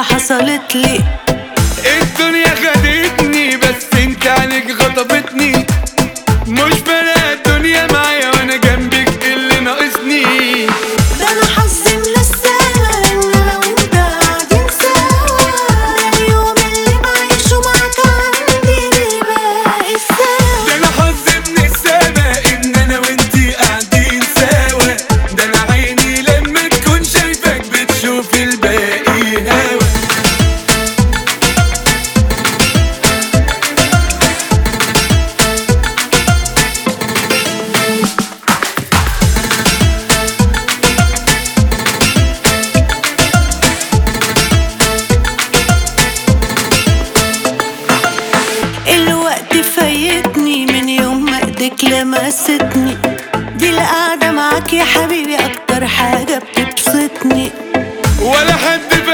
حصلت لي الدنيا خدتني بس انت عنك خطفتني مش فارقة الدنيا معايا وانا جنبك إيه اللي ناقصني ده انا حظي من السما ان انا وانت قاعدين سوا ده اليوم اللي بعيشه معاك عندي بيبقى السوا ده انا حظي من السما ان انا وانتي قاعدين سوا ده انا عيني لما تكون شايفك بتشوف الباقي هوا الوقت فايتني من يوم ما ايدك لمستني دي القعدة معاك يا حبيبي اكتر حاجة بتبسطني ولا حد